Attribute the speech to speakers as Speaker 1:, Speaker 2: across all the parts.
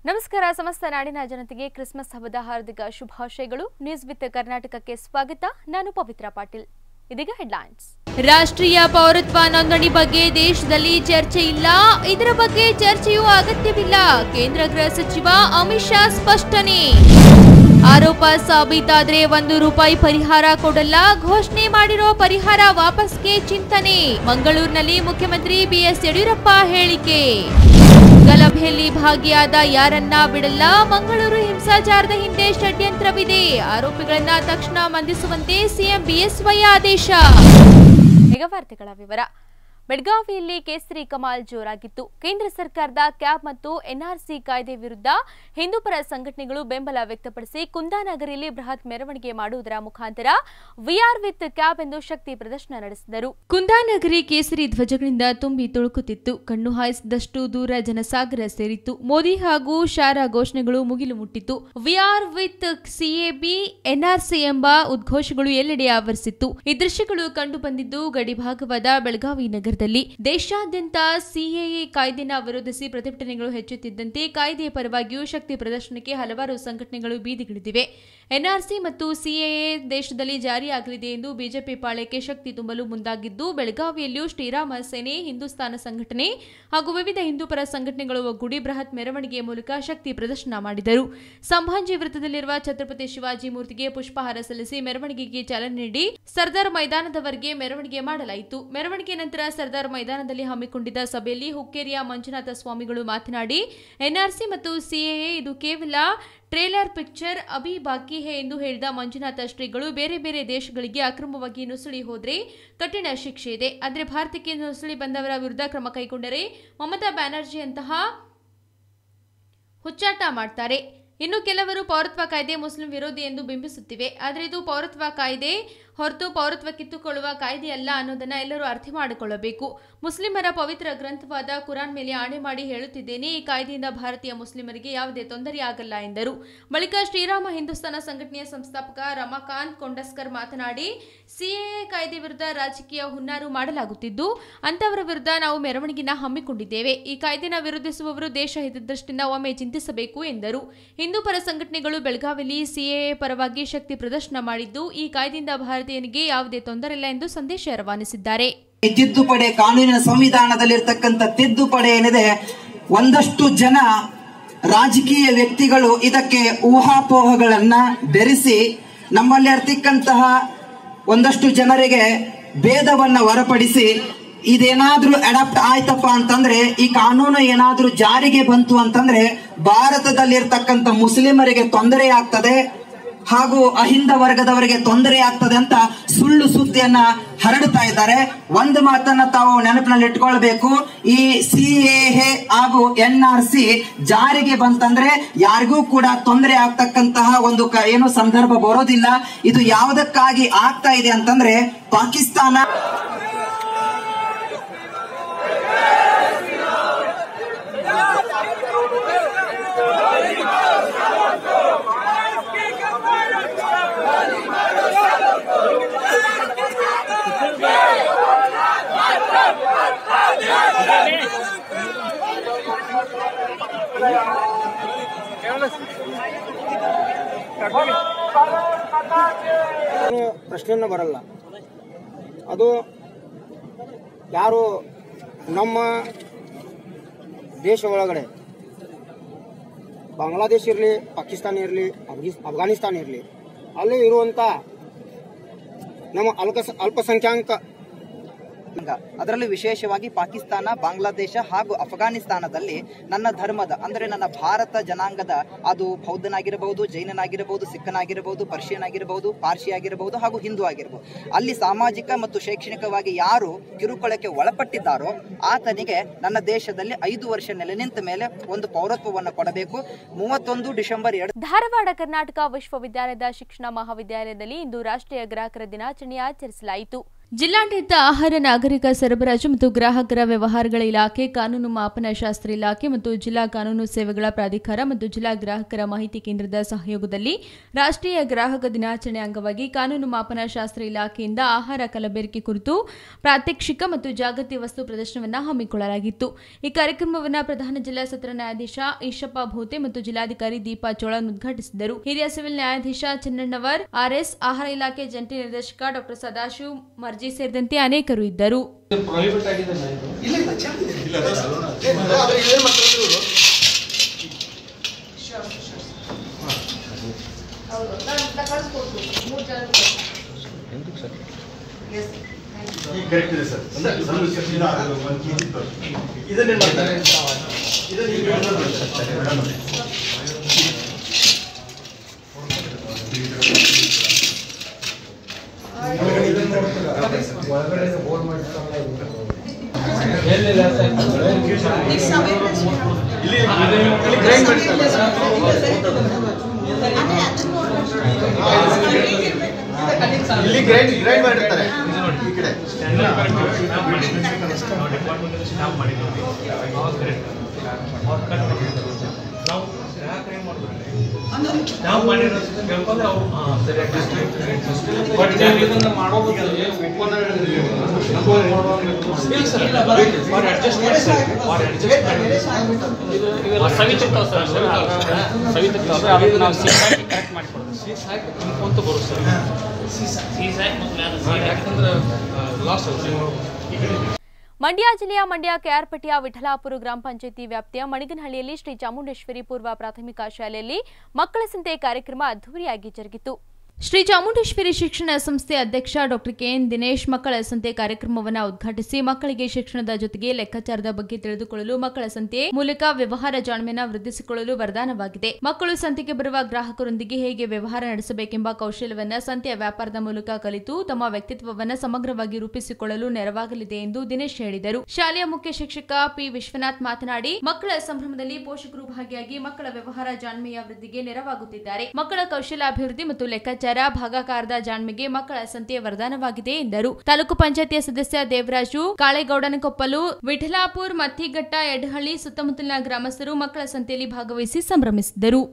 Speaker 1: ನಮಸ್ಕಾರ ಸಮಸ್ತ ನಾಡಿನ ಜನತೆಗೆ ಕ್ರಿಸ್ಮಸ್ ಹಬ್ಬದ ಹಾರ್ದಿಕ ಶುಭಾಶಯಗಳು ನ್ಯೂಸ್ ವಿತ್ ಕರ್ನಾಟಕಕ್ಕೆ ಸ್ವಾಗತ ನಾನು ಪವಿತ್ರ ಪಾಟೀಲ್ ಇದೀಗ ಹೆಡ್ಲೈನ್ಸ್ ರಾಷ್ಟ್ರೀಯ ಪೌರತ್ವ ನೋಂದಣಿ ಬಗ್ಗೆ ದೇಶದಲ್ಲಿ ಚರ್ಚೆ ಇಲ್ಲ ಇದರ ಬಗ್ಗೆ ಚರ್ಚೆಯೂ ಅಗತ್ಯವಿಲ್ಲ ಕೇಂದ್ರ ಗೃಹ ಸಚಿವ ಅಮಿತ್ ಶಾ ಸ್ಪಷ್ಟನೆ ಆರೋಪ ಸಾಬೀತಾದ್ರೆ ಒಂದು ರೂಪಾಯಿ ಪರಿಹಾರ ಕೊಡಲ್ಲ ಘೋಷಣೆ ಮಾಡಿರೋ ಪರಿಹಾರ ವಾಪಸ್ಗೆ ಚಿಂತನೆ ಮಂಗಳೂರಿನಲ್ಲಿ ಮುಖ್ಯಮಂತ್ರಿ ಬಿಎಸ್ ಯಡಿಯೂರಪ್ಪ ಹೇಳಿಕೆ ಗಲಭೆಯಲ್ಲಿ ಭಾಗಿಯಾದ ಯಾರನ್ನ ಬಿಡಲ್ಲ ಮಂಗಳೂರು ಹಿಂಸಾಚಾರದ ಹಿಂದೆ ಷಡ್ಯಂತ್ರವಿದೆ ಆರೋಪಿಗಳನ್ನ ತಕ್ಷಣ ಬಂಧಿಸುವಂತೆ ಸಿಎಂ ಬಿಎಸ್ವೈ ಆದೇಶ ಈಗ ವಾರ್ತೆಗಳ ವಿವರ ಬೆಳಗಾವಿಯಲ್ಲಿ ಕೇಸರಿ ಕಮಾಲ್ ಜೋರಾಗಿತ್ತು ಕೇಂದ್ರ ಸರ್ಕಾರದ ಕ್ಯಾಬ್ ಮತ್ತು ಎನ್ಆರ್ಸಿ ಕಾಯ್ದೆ ವಿರುದ್ಧ ಹಿಂದೂಪರ ಸಂಘಟನೆಗಳು ಬೆಂಬಲ ವ್ಯಕ್ತಪಡಿಸಿ ಕುಂದಾನಗರಿಯಲ್ಲಿ ಬೃಹತ್ ಮೆರವಣಿಗೆ ಮಾಡುವುದರ ಮುಖಾಂತರ ವಿಆರ್ ವಿತ್ ಕ್ಯಾಬ್ ಎಂದು ಶಕ್ತಿ ಪ್ರದರ್ಶನ ನಡೆಸಿದರು ಕುಂದಾನಗರಿ ಕೇಸರಿ ಧ್ವಜಗಳಿಂದ ತುಂಬಿ ತುಳುಕುತ್ತಿತ್ತು ಕಣ್ಣು ಹಾಯಿಸಿದಷ್ಟು ದೂರ ಜನಸಾಗರ ಸೇರಿತ್ತು ಮೋದಿ ಹಾಗೂ ಶಾರಾ ಘೋಷಣೆಗಳು ಮುಗಿಲು ಮುಟ್ಟಿತ್ತು ವಿಆರ್ ವಿತ್ ಸಿಎಬಿ ಎನ್ಆರ್ಸಿ ಎಂಬ ಉದ್ಘೋಷಗಳು ಎಲ್ಲೆಡೆ ಆವರಿಸಿತ್ತು ಈ ದೃಶ್ಯಗಳು ಕಂಡು ಬಂದಿದ್ದು ಗಡಿಭಾಗವಾದ ಬೆಳಗಾವಿ ನಗರದಲ್ಲಿ ದೇಶಾದ್ಯಂತ ಸಿಎಎ ಕಾಯ್ದೆನ ವಿರೋಧಿಸಿ ಪ್ರತಿಭಟನೆಗಳು ಹೆಚ್ಚುತ್ತಿದ್ದಂತೆ ಕಾಯ್ದೆಯ ಪರವಾಗಿಯೂ ಶಕ್ತಿ ಪ್ರದರ್ಶನಕ್ಕೆ ಹಲವಾರು ಸಂಘಟನೆಗಳು ಬೀದಿಗಿಳಿದಿವೆ ಎನ್ಆರ್ಸಿ ಮತ್ತು ಸಿಎಎ ದೇಶದಲ್ಲಿ ಜಾರಿಯಾಗಲಿದೆ ಎಂದು ಬಿಜೆಪಿ ಪಾಳ್ಯಕ್ಕೆ ಶಕ್ತಿ ತುಂಬಲು ಮುಂದಾಗಿದ್ದು ಬೆಳಗಾವಿಯಲ್ಲಿಯೂ ಶ್ರೀರಾಮ ಸೇನೆ ಹಿಂದೂಸ್ತಾನ ಸಂಘಟನೆ ಹಾಗೂ ವಿವಿಧ ಹಿಂದೂಪರ ಸಂಘಟನೆಗಳು ಒಗ್ಗೂಡಿ ಬೃಹತ್ ಮೆರವಣಿಗೆಯ ಮೂಲಕ ಶಕ್ತಿ ಪ್ರದರ್ಶನ ಮಾಡಿದರು ಸಂಭಾಜಿ ವೃತ್ತದಲ್ಲಿರುವ ಛತ್ರಪತಿ ಶಿವಾಜಿ ಮೂರ್ತಿಗೆ ಪುಷ್ಪಹಾರ ಸಲ್ಲಿಸಿ ಮೆರವಣಿಗೆಗೆ ಚಾಲನೆ ನೀಡಿ ಸರ್ದಾರ್ ಮೈದಾನದವರೆಗೆ ಮೆರವಣಿಗೆ ಮಾಡಲಾಯಿತು ಮೆರವಣಿಗೆ ನಂತರ ಸರ್ದಾರ್ ಮೈದಾನದಲ್ಲಿ ಹಮ್ಮಿಕೊಂಡಿದ್ದ ಸಭೆಯಲ್ಲಿ ಹುಕ್ಕೇರಿಯ ಮಂಜುನಾಥ ಸ್ವಾಮಿಗಳು ಮಾತನಾಡಿ ಎನ್ಆರ್ಸಿ ಮತ್ತು ಸಿಎಎ ಇದು ಕೇವಲ ಟ್ರೇಲರ್ ಪಿಕ್ಚರ್ ಅಭಿ ಬಾಕಿ ಹೇ ಎಂದು ಹೇಳಿದ ಮಂಜುನಾಥ ಶ್ರೀಗಳು ಬೇರೆ ಬೇರೆ ದೇಶಗಳಿಗೆ ಅಕ್ರಮವಾಗಿ ನುಸುಳಿ ಹೋದ್ರೆ ಕಠಿಣ ಶಿಕ್ಷೆ ಇದೆ ಆದರೆ ಭಾರತಕ್ಕೆ ನುಸುಳಿ ಬಂದವರ ವಿರುದ್ಧ ಕ್ರಮ ಕೈಗೊಂಡರೆ ಮಮತಾ ಬ್ಯಾನರ್ಜಿಯಂತಹ ಹುಚ್ಚಾಟ ಮಾಡ್ತಾರೆ ಇನ್ನು ಕೆಲವರು ಪೌರತ್ವ ಕಾಯ್ದೆ ಮುಸ್ಲಿಂ ವಿರೋಧಿ ಎಂದು ಬಿಂಬಿಸುತ್ತಿವೆ ಆದರೆ ಇದು ಪೌರತ್ವ ಕಾಯ್ದೆ ಹೊರತು ಪೌರತ್ವ ಕಿತ್ತುಕೊಳ್ಳುವ ಕಾಯ್ದೆಯಲ್ಲ ಅನ್ನೋದನ್ನ ಎಲ್ಲರೂ ಅರ್ಥ ಮಾಡಿಕೊಳ್ಳಬೇಕು ಮುಸ್ಲಿಮರ ಪವಿತ್ರ ಗ್ರಂಥವಾದ ಕುರಾನ್ ಮೇಲೆ ಆಣೆ ಮಾಡಿ ಹೇಳುತ್ತಿದ್ದೇನೆ ಈ ಕಾಯ್ದೆಯಿಂದ ಭಾರತೀಯ ಮುಸ್ಲಿಮರಿಗೆ ಯಾವುದೇ ತೊಂದರೆಯಾಗಲ್ಲ ಎಂದರು ಬಳಿಕ ಶ್ರೀರಾಮ ಹಿಂದೂಸ್ತಾನ ಸಂಘಟನೆಯ ಸಂಸ್ಥಾಪಕ ರಮಾಕಾಂತ್ ಕೊಂಡಸ್ಕರ್ ಮಾತನಾಡಿ ಸಿಎಎ ಕಾಯ್ದೆ ವಿರುದ್ಧ ರಾಜಕೀಯ ಹುನ್ನಾರು ಮಾಡಲಾಗುತ್ತಿದ್ದು ಅಂತವರ ವಿರುದ್ಧ ನಾವು ಮೆರವಣಿಗೆನ ಹಮ್ಮಿಕೊಂಡಿದ್ದೇವೆ ಈ ಕಾಯ್ದೆನ ವಿರೋಧಿಸುವವರು ದೇಶ ಹಿತದೃಷ್ಟಿಯಿಂದ ಒಮ್ಮೆ ಚಿಂತಿಸಬೇಕು ಎಂದರು ಹಿಂದೂಪರ ಸಂಘಟನೆಗಳು ಬೆಳಗಾವಿಯಲ್ಲಿ ಸಿಎಎ ಪರವಾಗಿ ಶಕ್ತಿ ಪ್ರದರ್ಶನ ಮಾಡಿದ್ದು ಈ ಕಾಯ್ದೆಯಿಂದ ಭಾರತೀಯನಿಗೆ ಯಾವುದೇ ತೊಂದರೆ ಇಲ್ಲ ಎಂದು ಸಂದೇಶ ರವಾನಿಸಿದ್ದಾರೆ
Speaker 2: ಈ ತಿದ್ದುಪಡಿ ಕಾನೂನಿನ ಸಂವಿಧಾನದಲ್ಲಿರ್ತಕ್ಕಂಥ ತಿದ್ದುಪಡಿ ಏನಿದೆ ಒಂದಷ್ಟು ಜನ ರಾಜಕೀಯ ವ್ಯಕ್ತಿಗಳು ಇದಕ್ಕೆ ಊಹಾಪೋಹಗಳನ್ನ ಬೆರೆಸಿ ನಮ್ಮಲ್ಲಿ ಇರ್ತಕ್ಕಂತಹ ಒಂದಷ್ಟು ಜನರಿಗೆ ಭೇದವನ್ನ ಹೊರಪಡಿಸಿ ಇದೇನಾದ್ರೂ ಅಡಾಪ್ಟ್ ಆಯ್ತಪ್ಪ ಅಂತಂದ್ರೆ ಈ ಕಾನೂನು ಏನಾದ್ರೂ ಜಾರಿಗೆ ಬಂತು ಅಂತಂದ್ರೆ ಭಾರತದಲ್ಲಿರ್ತಕ್ಕಂಥ ಮುಸ್ಲಿಮರಿಗೆ ತೊಂದರೆ ಆಗ್ತದೆ ಹಾಗೂ ಅಹಿಂದ ವರ್ಗದವರಿಗೆ ತೊಂದರೆ ಆಗ್ತದೆ ಅಂತ ಸುಳ್ಳು ಸುದ್ದಿಯನ್ನ ಹರಡ್ತಾ ಇದ್ದಾರೆ ಒಂದು ಮಾತನ್ನ ತಾವು ನೆನಪಿನಲ್ಲಿ ಇಟ್ಕೊಳ್ಬೇಕು ಈ ಸಿ ಹಾಗೂ ಎನ್ ಆರ್ ಸಿ ಜಾರಿಗೆ ಬಂತಂದ್ರೆ ಯಾರಿಗೂ ಕೂಡ ತೊಂದರೆ ಆಗ್ತಕ್ಕಂತಹ ಒಂದು ಕ- ಏನು ಸಂದರ್ಭ ಬರೋದಿಲ್ಲ ಇದು ಯಾವುದಕ್ಕಾಗಿ ಆಗ್ತಾ ಇದೆ ಅಂತಂದ್ರೆ ಪಾಕಿಸ್ತಾನ
Speaker 3: ಏನು ಪ್ರಶ್ನೆಯನ್ನು ಬರಲ್ಲ ಅದು ಯಾರು ನಮ್ಮ ದೇಶ ಒಳಗಡೆ ಬಾಂಗ್ಲಾದೇಶ ಇರಲಿ ಪಾಕಿಸ್ತಾನ ಇರಲಿ ಅಫ್ಘಾನಿಸ್ತಾನ ಇರಲಿ ಅಲ್ಲಿ ಇರುವಂಥ ನಮ್ಮ ಅಲ್ಪ ಅಲ್ಪಸಂಖ್ಯಾಕ
Speaker 2: ಅದರಲ್ಲೂ ವಿಶೇಷವಾಗಿ ಪಾಕಿಸ್ತಾನ ಬಾಂಗ್ಲಾದೇಶ ಹಾಗೂ ಅಫ್ಘಾನಿಸ್ತಾನದಲ್ಲಿ ನನ್ನ ಧರ್ಮದ ಅಂದ್ರೆ ನನ್ನ ಭಾರತ ಜನಾಂಗದ ಅದು ಬೌದ್ಧನಾಗಿರಬಹುದು ಜೈನನಾಗಿರಬಹುದು ಸಿಖ್ಖನಾಗಿರಬಹುದು ಪರ್ಷಿಯನ್ ಆಗಿರಬಹುದು ಪಾರ್ಸಿ ಆಗಿರಬಹುದು ಹಾಗೂ ಹಿಂದೂ ಆಗಿರಬಹುದು ಅಲ್ಲಿ ಸಾಮಾಜಿಕ ಮತ್ತು ಶೈಕ್ಷಣಿಕವಾಗಿ ಯಾರು ಕಿರುಕುಳಕ್ಕೆ ಒಳಪಟ್ಟಿದ್ದಾರೋ ಆತನಿಗೆ ನನ್ನ ದೇಶದಲ್ಲಿ ಐದು ವರ್ಷ ನೆಲೆ ನಿಂತ ಮೇಲೆ ಒಂದು ಪೌರತ್ವವನ್ನು ಕೊಡಬೇಕು ಮೂವತ್ತೊಂದು ಡಿಸೆಂಬರ್ ಎರಡು
Speaker 1: ಧಾರವಾಡ ಕರ್ನಾಟಕ ವಿಶ್ವವಿದ್ಯಾಲಯದ ಶಿಕ್ಷಣ ಮಹಾವಿದ್ಯಾಲಯದಲ್ಲಿ ಇಂದು ರಾಷ್ಟ್ರೀಯ ಗ್ರಾಹಕರ ದಿನಾಚರಣೆ ಆಚರಿಸಲಾಯಿತು ಜಿಲ್ಲಾಡಳಿತ ಆಹಾರ ನಾಗರಿಕ ಸರಬರಾಜು ಮತ್ತು ಗ್ರಾಹಕರ ವ್ಯವಹಾರಗಳ ಇಲಾಖೆ ಕಾನೂನು ಮಾಪನ ಶಾಸ್ತ್ರ ಇಲಾಖೆ ಮತ್ತು ಜಿಲ್ಲಾ ಕಾನೂನು ಸೇವೆಗಳ ಪ್ರಾಧಿಕಾರ ಮತ್ತು ಜಿಲ್ಲಾ ಗ್ರಾಹಕರ ಮಾಹಿತಿ ಕೇಂದ್ರದ ಸಹಯೋಗದಲ್ಲಿ ರಾಷ್ಟ್ರೀಯ ಗ್ರಾಹಕ ದಿನಾಚರಣೆ ಅಂಗವಾಗಿ ಕಾನೂನು ಮಾಪನ ಶಾಸ್ತ್ರ ಇಲಾಖೆಯಿಂದ ಆಹಾರ ಕಲಬೆರಕೆ ಕುರಿತು ಪ್ರಾತ್ಯಕ್ಷಿಕ ಮತ್ತು ಜಾಗತಿಕ ವಸ್ತು ಪ್ರದರ್ಶನವನ್ನು ಹಮ್ಮಿಕೊಳ್ಳಲಾಗಿತ್ತು ಈ ಕಾರ್ಯಕ್ರಮವನ್ನು ಪ್ರಧಾನ ಜಿಲ್ಲಾ ಸತ್ರ ನ್ಯಾಯಾಧೀಶ ಈಶಪ್ಪ ಭೋತೆ ಮತ್ತು ಜಿಲ್ಲಾಧಿಕಾರಿ ದೀಪಾ ಚೋಳನ್ ಉದ್ಘಾಟಿಸಿದರು ಹಿರಿಯ ಸಿವಿಲ್ ನ್ಯಾಯಾಧೀಶ ಚಿನ್ನಣ್ಣವರ್ ಆರ್ಎಸ್ ಆಹಾರ ಇಲಾಖೆ ಜಂಟಿ ನಿರ್ದೇಶಕ ಡಾಕ್ಟರ್ ಸದಾಶಿವ್ ಮರ್ಜಿ ಸೇರಿದಂತೆ ಅನೇಕರು ಇದ್ದರು
Speaker 4: ಪ್ರೊಹಿಬಿಟ್ ಆಗಿದೆ ಇದು
Speaker 5: ಕರೆಕ್ಟ್ ಇದೆ ಸರ್ ಇದನ್ನೇನು ಮಾಡ್ತಾರೆ ಇದನ್ನ ಈಗ
Speaker 4: ಎಲ್ಲಿ ಲಾಸ್ ಆಯ್ತು?
Speaker 5: ಇಲ್ಲಿ ಇಲ್ಲಿ ಗ್ರೈಂಡ್ ಮಾಡ್ತಾರೆ ಇಲ್ಲಿ ಗ್ರೈಂಡ್ ಗ್ರೈಂಡ್ ಮಾಡಿರ್ತಾರೆ ಈ ಕಡೆ
Speaker 4: ನಾವು ಮಾಡಿರೋದು ಕೇಳ್ಕೊಂಡ್ರೆ ಅವ್ರು ಹಾ, ಸರಿಯಾಗಿ ಬಟ್ ನೀವು ಇದನ್ನ ಮಾಡೋ ಬದಲಿಗೆ open ಆಗಿ ಇಲ್ಲ sir for adjustment sir for adjustment ಇದು ಇವೆಲ್ಲ
Speaker 6: ಸವಿತಿರ್ತಾವ ಸರ್ ಸವಿತಿರ್ತಾವ ಅದನ್ನ ನಾವು ಸೀಸಾಕಿ ಕರೆಕ್ಟ್ ಮಾಡಿಕೊಡ್ತೀವಿ
Speaker 4: ಸೀಸ್ ಹಾಕಿ ತುಂಬ್ಕೊಂತ ಬರುತ್ತೆ ಸರ್
Speaker 6: ಸೀಸಾಕಿ ಮತ್ತು ಮ್ಯಾಲ
Speaker 4: ಹಾ,
Speaker 6: ಸೀರೆ
Speaker 4: ಯಾಕಂದ್ರೆ ಲಾಸ್ ಆಗುತ್ತೆ
Speaker 1: ಮಂಡ್ಯ ಜಿಲ್ಲೆಯ ಮಂಡ್ಯ ಕೆಆರ್ಪೇಟೆಯ ವಿಠಲಾಪುರ ಗ್ರಾಮ ಪಂಚಾಯಿತಿ ವ್ಯಾಪ್ತಿಯ ಮಣಿಗನಹಳ್ಳಿಯಲ್ಲಿ ಶ್ರೀ ಚಾಮುಂಡೇಶ್ವರಿ ಪೂರ್ವ ಪ್ರಾಥಮಿಕ ಶಾಲೆಯಲ್ಲಿ ಮಕ್ಕಳ ಸಂತೆ ಕಾರ್ಯಕ್ರಮ ಅದ್ದೂರಿಯಾಗಿ ಜರುಗಿತು ಶ್ರೀ ಚಾಮುಂಡೇಶ್ವರಿ ಶಿಕ್ಷಣ ಸಂಸ್ಥೆ ಅಧ್ಯಕ್ಷ ಡಾಕ್ಟರ್ ಕೆಎನ್ ದಿನೇಶ್ ಮಕ್ಕಳ ಸಂತೆ ಕಾರ್ಯಕ್ರಮವನ್ನು ಉದ್ಘಾಟಿಸಿ ಮಕ್ಕಳಿಗೆ ಶಿಕ್ಷಣದ ಜೊತೆಗೆ ಲೆಕ್ಕಾಚಾರದ ಬಗ್ಗೆ ತಿಳಿದುಕೊಳ್ಳಲು ಮಕ್ಕಳ ಸಂತೆ ಮೂಲಕ ವ್ಯವಹಾರ ಜಾಣ್ಮೆನ ವೃದ್ಧಿಸಿಕೊಳ್ಳಲು ವರದಾನವಾಗಿದೆ ಮಕ್ಕಳು ಸಂತೆಗೆ ಬರುವ ಗ್ರಾಹಕರೊಂದಿಗೆ ಹೇಗೆ ವ್ಯವಹಾರ ನಡೆಸಬೇಕೆಂಬ ಕೌಶಲ್ಯವನ್ನ ಸಂತೆಯ ವ್ಯಾಪಾರದ ಮೂಲಕ ಕಲಿತು ತಮ್ಮ ವ್ಯಕ್ತಿತ್ವವನ್ನು ಸಮಗ್ರವಾಗಿ ರೂಪಿಸಿಕೊಳ್ಳಲು ನೆರವಾಗಲಿದೆ ಎಂದು ದಿನೇಶ್ ಹೇಳಿದರು ಶಾಲೆಯ ಮುಖ್ಯ ಶಿಕ್ಷಕ ಪಿ ವಿಶ್ವನಾಥ್ ಮಾತನಾಡಿ ಮಕ್ಕಳ ಸಂಭ್ರಮದಲ್ಲಿ ಪೋಷಕರು ಭಾಗಿಯಾಗಿ ಮಕ್ಕಳ ವ್ಯವಹಾರ ಜಾಣ್ಮೆಯ ವೃದ್ಧಿಗೆ ನೆರವಾಗುತ್ತಿದ್ದಾರೆ ಮಕ್ಕಳ ಕೌಶಲ್ಯಾಭಿವೃದ್ಧಿ ಮತ್ತು ಲೆಕ್ಕಾಚಾರ ಭಾಗಾಕಾರದ ಜಾಣ್ಮೆಗೆ ಮಕ್ಕಳ ಸಂತೆಯ ವರದಾನವಾಗಿದೆ ಎಂದರು ತಾಲೂಕು ಪಂಚಾಯತಿಯ ಸದಸ್ಯ ದೇವರಾಜು ಕಾಳೇಗೌಡನಕೊಪ್ಪಲು ವಿಠಲಾಪುರ್ ಮತ್ತಿಘಟ್ಟ ಎಡಹಳ್ಳಿ ಸುತ್ತಮುತ್ತಲಿನ ಗ್ರಾಮಸ್ಥರು ಮಕ್ಕಳ ಸಂತೆಯಲ್ಲಿ ಭಾಗವಹಿಸಿ ಸಂಭ್ರಮಿಸಿದರು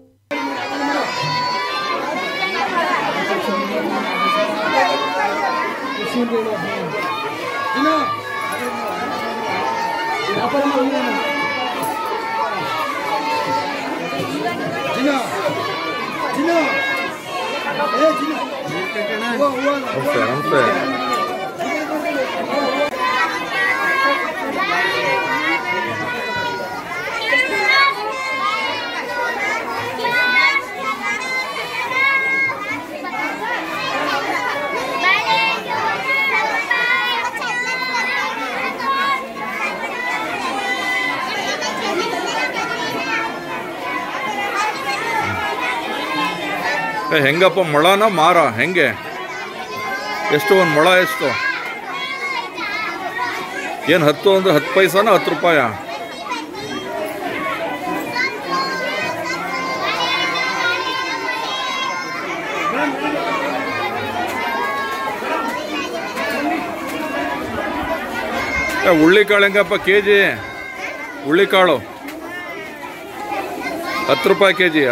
Speaker 7: ಏ, ಹೆಂಗಪ್ಪ ಮೊಳನ ಮಾರ ಹೆಂಗೆ ಎಷ್ಟು ಒಂದು ಮೊಳ ಎಷ್ಟು ಏನು ಹತ್ತು ಅಂದ್ರೆ ಹತ್ತು ಪೈಸಾನ ಹತ್ತು ರೂಪಾಯ ಏ, ಹುಳ್ಳಿಕಾಳು ಹೆಂಗಪ್ಪ ಕೆ ಜಿ ಹುಳ್ಳಿಕಾಳು ಹತ್ತು ರೂಪಾಯಿ ಕೆ ಜಿಯಾ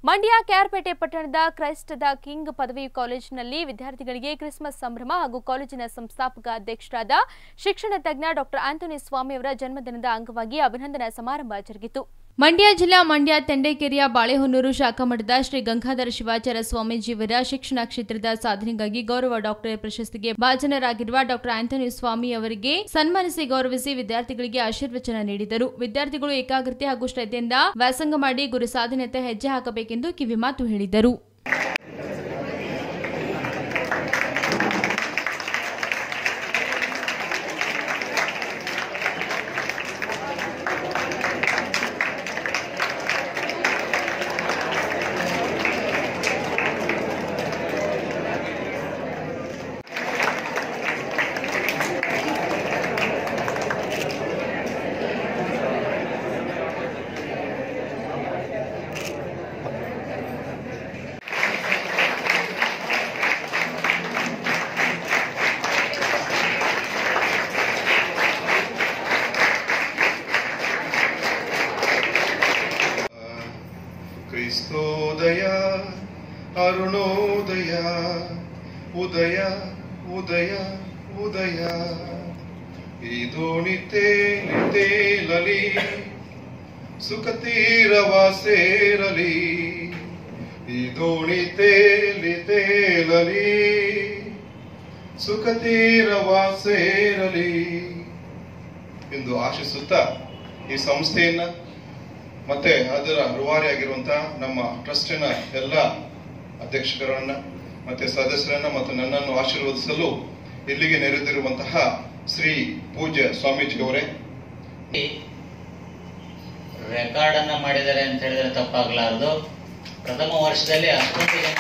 Speaker 1: ಮಂಡ್ಯ ಕೆಆರ್ಪೇಟೆ ಪಟ್ಟಣದ ಕ್ರೈಸ್ಟ್ ದ ಕಿಂಗ್ ಪದವಿ ಕಾಲೇಜಿನಲ್ಲಿ ವಿದ್ಯಾರ್ಥಿಗಳಿಗೆ ಕ್ರಿಸ್ಮಸ್ ಸಂಭ್ರಮ ಹಾಗೂ ಕಾಲೇಜಿನ ಸಂಸ್ಥಾಪಕ ಅಧ್ಯಕ್ಷರಾದ ಶಿಕ್ಷಣ ತಜ್ಞ ಡಾಕ್ಟರ್ ಆಂಟೋನಿ ಸ್ವಾಮಿ ಅವರ ಜನ್ಮದಿನದ ಅಂಗವಾಗಿ ಅಭಿನಂದನಾ ಸಮಾರಂಭ ಜರುಗಿತು ಮಂಡ್ಯ ಜಿಲ್ಲಾ ಮಂಡ್ಯ ತೆಂಡೇಕೆರೆಯ ಬಾಳೆಹೊನ್ನೂರು ಶಾಖಾ ಮಠದ ಶ್ರೀ ಗಂಗಾಧರ ಶಿವಾಚಾರ್ಯ ಸ್ವಾಮೀಜಿಯವರ ಶಿಕ್ಷಣ ಕ್ಷೇತ್ರದ ಸಾಧನೆಗಾಗಿ ಗೌರವ ಡಾಕ್ಟರೇಟ್ ಪ್ರಶಸ್ತಿಗೆ ಭಾಜನರಾಗಿರುವ ಡಾಕ್ಟರ್ ಆಂಟೋನಿ ಸ್ವಾಮಿ ಅವರಿಗೆ ಸನ್ಮಾನಿಸಿ ಗೌರವಿಸಿ ವಿದ್ಯಾರ್ಥಿಗಳಿಗೆ ಆಶೀರ್ವಚನ ನೀಡಿದರು ವಿದ್ಯಾರ್ಥಿಗಳು ಏಕಾಗ್ರತೆ ಹಾಗೂ ಶ್ರದ್ಧೆಯಿಂದ ವ್ಯಾಸಂಗ ಮಾಡಿ ಗುರಿ ಸಾಧನೆಯತ್ತ ಹೆಜ್ಜೆ ಹಾಕಬೇಕೆಂದು ಕಿವಿಮಾತು ಹೇಳಿದರು
Speaker 8: ಕ್ರಿಸ್ತೋದಯ ಅರುಣೋದಯ ಉದಯ ಉದಯ ಉದಯ ಇದು ನಿತೇ ನಿತೇಲಲಿ ಸುಖ ತೀರವ ಸೇರಲಿ ಈ ದೋಣಿ ತೇಲಿ ತೇಲಲಿ ಸುಖ ತೀರವ ಸೇರಲಿ ಎಂದು ಆಶಿಸುತ್ತಾ ಈ ಸಂಸ್ಥೆಯನ್ನ ಮತ್ತೆ ಅದರ ರೂವಾರಿಯಾಗಿರುವಂತಹ ನಮ್ಮ ಟ್ರಸ್ಟಿನ ಎಲ್ಲ ಅಧ್ಯಕ್ಷರನ್ನ ಮತ್ತೆ ಸದಸ್ಯರನ್ನ ಮತ್ತು ನನ್ನನ್ನು ಆಶೀರ್ವದಿಸಲು ಇಲ್ಲಿಗೆ ನೆರೆದಿರುವಂತಹ ಶ್ರೀ ಪೂಜ್ಯ ಸ್ವಾಮೀಜಿ ಅವರೇ
Speaker 9: ರೆಕಾರ್ಡ್ ಅನ್ನ ಮಾಡಿದ್ದಾರೆ ಅಂತ ಹೇಳಿದ್ರೆ ತಪ್ಪಾಗಲಾರದು ಪ್ರಥಮ ವರ್ಷದಲ್ಲಿ ಅಷ್ಟೊಂದು ಜನ